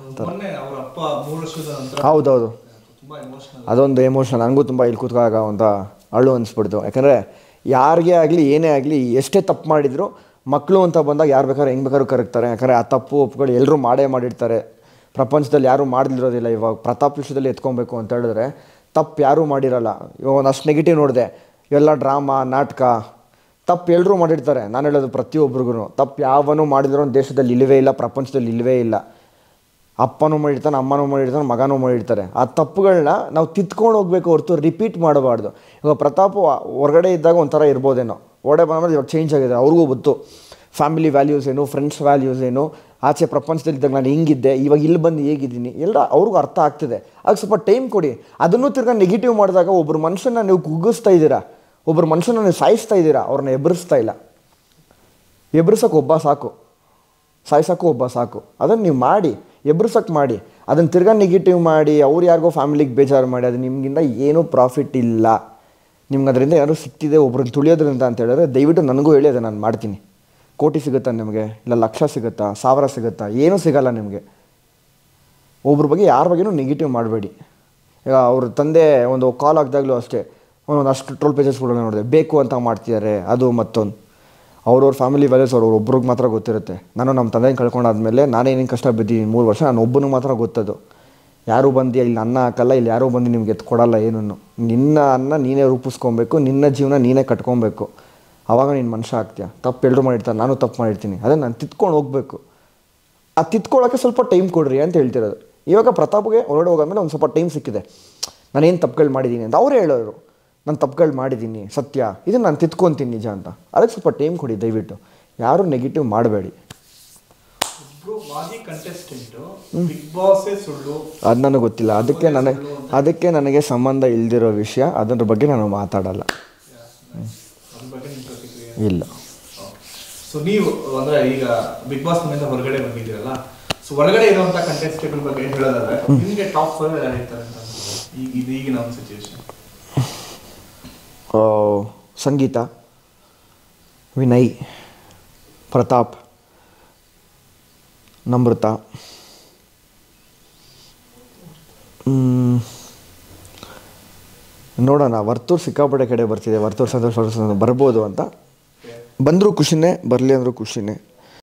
ಮೊನ್ನೆ ಅವ್ರ ಅಪ್ಪ ಮೂರು ವರ್ಷದ ನಂತರ ಹೌದೌದು ತುಂಬಾ ಎಮೋಷನಲ್ ಅದೊಂದು ಎಮೋಷನ್ ನನಗೂ ತುಂಬ ಇಲ್ಲಿ ಕೂತ್ಕೊಳ್ಳಾಗ ಅಂತ ಅಳು ಅನಿಸ್ಬಿಡ್ತು ಯಾಕಂದರೆ ಯಾರಿಗೇ ಆಗಲಿ ಏನೇ ಆಗಲಿ ಎಷ್ಟೇ ತಪ್ಪು ಮಾಡಿದ್ರು ಮಕ್ಕಳು ಅಂತ ಬಂದಾಗ ಯಾರು ಬೇಕಾದ್ರೂ ಹೆಂಗೆ ಬೇಕಾದ್ರೂ ಕರಗ್ತಾರೆ ಯಾಕಂದರೆ ಆ ತಪ್ಪು ಒಪ್ಗಳು ಎಲ್ಲರೂ ಮಾಡೇ ಮಾಡಿರ್ತಾರೆ ಪ್ರಪಂಚದಲ್ಲಿ ಯಾರೂ ಮಾಡದಿರೋದಿಲ್ಲ ಇವಾಗ ಪ್ರತಾಪ್ ವಿಷಯದಲ್ಲಿ ಎತ್ಕೊಬೇಕು ಅಂತ ಹೇಳಿದ್ರೆ ತಪ್ಪು ಯಾರೂ ಮಾಡಿರಲ್ಲ ಇವಾಗ ಒಂದಷ್ಟು ನೆಗೆಟಿವ್ ನೋಡಿದೆ ಇವೆಲ್ಲ ಡ್ರಾಮಾ ನಾಟಕ ತಪ್ಪು ಎಲ್ಲರೂ ಮಾಡಿರ್ತಾರೆ ನಾನು ಹೇಳೋದು ಪ್ರತಿಯೊಬ್ಬರಿಗೂ ತಪ್ಪು ಯಾವನೂ ಮಾಡಿದ್ರು ದೇಶದಲ್ಲಿ ಇಲ್ಲವೇ ಇಲ್ಲ ಪ್ರಪಂಚದಲ್ಲಿ ಇಲ್ಲವೇ ಇಲ್ಲ ಅಪ್ಪನೂ ಮಾಡಿರ್ತಾನೆ ಅಮ್ಮನೂ ಮಾಡಿರ್ತಾನೆ ಮಗನೂ ಮಾಡಿರ್ತಾರೆ ಆ ತಪ್ಪುಗಳನ್ನ ನಾವು ತಿದ್ಕೊಂಡು ಹೋಗ್ಬೇಕು ಹೊರತು ರಿಪೀಟ್ ಮಾಡಬಾರ್ದು ಇವಾಗ ಪ್ರತಾಪ್ ಹೊರಗಡೆ ಇದ್ದಾಗ ಒಂಥರ ಇರ್ಬೋದೇನೋ ಒಡೆ ಬಂದ್ಮೇಲೆ ಇವಾಗ ಚೇಂಜ್ ಆಗಿದೆ ಅವ್ರಿಗೂ ಗೊತ್ತು ಫ್ಯಾಮಿಲಿ ವ್ಯಾಲ್ಯೂಸ್ ಏನು ಫ್ರೆಂಡ್ಸ್ ವ್ಯಾಲ್ಯೂಸ್ ಏನು ಆಚೆ ಪ್ರಪಂಚದಲ್ಲಿ ಇದ್ದಾಗ ನಾನು ಹಿಂಗಿದ್ದೆ ಇವಾಗ ಇಲ್ಲಿ ಬಂದು ಹೇಗಿದ್ದೀನಿ ಎಲ್ಲ ಅವ್ರಿಗೂ ಅರ್ಥ ಆಗ್ತಿದೆ ಅದಕ್ಕೆ ಸ್ವಲ್ಪ ಟೈಮ್ ಕೊಡಿ ಅದನ್ನು ತಿರ್ಗಾ ನೆಗೆಟಿವ್ ಮಾಡಿದಾಗ ಒಬ್ಬರು ಮನುಷ್ಯನ ನೀವು ಕುಗ್ಗಿಸ್ತಾ ಇದ್ದೀರಾ ಒಬ್ಬರು ಮನುಷ್ಯನ ನೀವು ಸಾಯಿಸ್ತಾ ಇದ್ದೀರಾ ಅವ್ರನ್ನ ಎಬ್ಬರಿಸ್ತಾ ಇಲ್ಲ ಎಬ್ರಿಸೋಕೆ ಒಬ್ಬ ಸಾಕು ಸಾಯ್ಸೋಕ್ಕೂ ಒಬ್ಬ ಸಾಕು ಅದನ್ನು ನೀವು ಮಾಡಿ ಎಬ್ರಿಸೋಕೆ ಮಾಡಿ ಅದನ್ನು ತಿರ್ಗಾ ನೆಗೆಟಿವ್ ಮಾಡಿ ಅವ್ರು ಯಾರಿಗೋ ಫ್ಯಾಮಿಲಿಗೆ ಬೇಜಾರು ಮಾಡಿ ಅದು ನಿಮಗಿಂದ ಏನೂ ಪ್ರಾಫಿಟ್ ಇಲ್ಲ ನಿಮ್ಗೆ ಅದರಿಂದ ಯಾರು ಸಿಗ್ತಿದೆ ಒಬ್ರನ್ನ ತುಳಿಯೋದ್ರಿಂದ ಅಂತ ಹೇಳಿದ್ರೆ ದಯವಿಟ್ಟು ನನಗೂ ಹೇಳಿ ಅದನ್ನು ನಾನು ಮಾಡ್ತೀನಿ ಕೋಟಿ ಸಿಗುತ್ತಾ ನಿಮಗೆ ಇಲ್ಲ ಲಕ್ಷ ಸಿಗುತ್ತಾ ಸಾವಿರ ಸಿಗುತ್ತಾ ಏನೂ ಸಿಗಲ್ಲ ನಿಮಗೆ ಒಬ್ರ ಬಗ್ಗೆ ಯಾರ ಬಗ್ಗೆನೂ ನೆಗೆಟಿವ್ ಮಾಡಬೇಡಿ ಈಗ ಅವ್ರ ತಂದೆ ಒಂದು ಕಾಲ್ ಹಾಕಿದಾಗಲೂ ಅಷ್ಟೇ ಒಂದು ಅಷ್ಟು ಟ್ರೋಲ್ ಪೇಜಸ್ಗಳನ್ನ ನೋಡಿದೆ ಬೇಕು ಅಂತ ಮಾಡ್ತಿದ್ದಾರೆ ಅದು ಮತ್ತೊಂದು ಅವ್ರವ್ರ ಫ್ಯಾಮಿಲಿ ವ್ಯಾಲ್ಯೂಸ್ ಅವ್ರ ಒಬ್ರಿಗೆ ಮಾತ್ರ ಗೊತ್ತಿರುತ್ತೆ ನಾನು ನಮ್ಮ ತಂದೆನ ಕಳ್ಕೊಂಡಾದ್ಮೇಲೆ ನಾನೇನೇನು ಕಷ್ಟ ಬಿದ್ದೀನಿ ಮೂರು ವರ್ಷ ನಾನು ಒಬ್ಬನಿಗೆ ಮಾತ್ರ ಗೊತ್ತದು ಯಾರೂ ಬಂದು ಇಲ್ಲಿ ಅನ್ನ ಹಾಕಲ್ಲ ಇಲ್ಲಿ ಯಾರೂ ಬಂದು ನಿಮ್ಗೆ ಎತ್ತು ಕೊಡಲ್ಲ ಏನನ್ನು ನಿನ್ನ ಅನ್ನ ನೀನೇ ರೂಪಿಸ್ಕೊಬೇಕು ನಿನ್ನ ಜೀವನ ನೀನೇ ಕಟ್ಕೊಬೇಕು ಆವಾಗ ನೀನು ಮನುಷ್ಯ ಆಗ್ತೀಯ ತಪ್ಪು ಎಲ್ಲರೂ ಮಾಡಿರ್ತಾರೆ ನಾನು ತಪ್ಪು ಮಾಡಿರ್ತೀನಿ ಅದನ್ನು ನಾನು ತಿತ್ಕೊಂಡು ಹೋಗಬೇಕು ಆ ತಿತ್ಕೊಳ್ಳೋಕ್ಕೆ ಸ್ವಲ್ಪ ಟೈಮ್ ಕೊಡ್ರಿ ಅಂತ ಹೇಳ್ತಿರೋದು ಇವಾಗ ಪ್ರತಾಪ್ಗೆ ಹೊರಗಡೆ ಹೋಗಾದ್ಮೇಲೆ ಒಂದು ಸ್ವಲ್ಪ ಟೈಮ್ ಸಿಕ್ಕಿದೆ ನಾನೇನು ತಪ್ಪುಗಳು ಮಾಡಿದ್ದೀನಿ ಅಂತ ಅವರೇ ಹೇಳೋರು ನಾನು ತಪ್ಪುಗಳು ಮಾಡಿದ್ದೀನಿ ಸತ್ಯ ಇದನ್ನು ನಾನು ತಿತ್ಕೊತೀನಿ ನಿಜ ಅಂತ ಅದಕ್ಕೆ ಸ್ವಲ್ಪ ಟೈಮ್ ಕೊಡಿ ದಯವಿಟ್ಟು ಯಾರೂ ನೆಗೆಟಿವ್ ಮಾಡಬೇಡಿ ಒಬ್ರು ವಾದಿ ಕಂಟೆಸ್ಟೆಂಟ್ ಬಿಗ್ ಬಾಸೇ ಸುಳ್ಳು ಅದು ನನಗೆ ಗೊತ್ತಿಲ್ಲ ಅದಕ್ಕೆ ನನಗೆ ಅದಕ್ಕೆ ನನಗೆ ಸಂಬಂಧ ಇಲ್ದಿರೋ ವಿಷಯ ಅದರ ಬಗ್ಗೆ ನಾನು ಮಾತಾಡಲ್ಲ ಅದ್ರ ಬಗ್ಗೆ ನಿಮ್ಮ ಪ್ರತಿಕ್ರಿಯೆ ಇಲ್ಲ ಸೊ ನೀವು ಅಂದ್ರೆ ಈಗ ಬಿಗ್ ಬಾಸ್ ಮನೆಯಿಂದ ಹೊರಗಡೆ ಬಂದಿದ್ದೀರಲ್ಲ ಸೊ ಒಳಗಡೆ ಇರುವಂತ ಕಂಟೆಸ್ಟೆಂಟ್ ಬಗ್ಗೆ ಹೇಳೋದಾದ್ರೆ ನಿಮಗೆ ಟಾಪ್ ಫೈವ್ ಯಾರು ಇರ್ತಾರೆ ಅಂತ ಅನ್ಸುತ್ತೆ? ಈಗ ಇದು ಈಗಿನ ಒಂದು ಸಿಚುವೇಶನ್ ಆ, ಸಂಗೀತ ವಿನಯ್ ಪ್ರತಾಪ್ ನಮೃತ ಮ್, ನೋಡೋಣ ವರ್ತೂರು ಸಿಕ್ಕಾಪಟ್ಟೆ ಕಡೆ ಬರ್ತಿದೆ ವರ್ತೂರು ಸಂತೋಷ ಬರ್ಬೋದು ಅಂತ ಬಂದರೂ ಖುಷಿನೇ ಬರಲಿ ಅಂದರೂ ಖುಷಿನೇ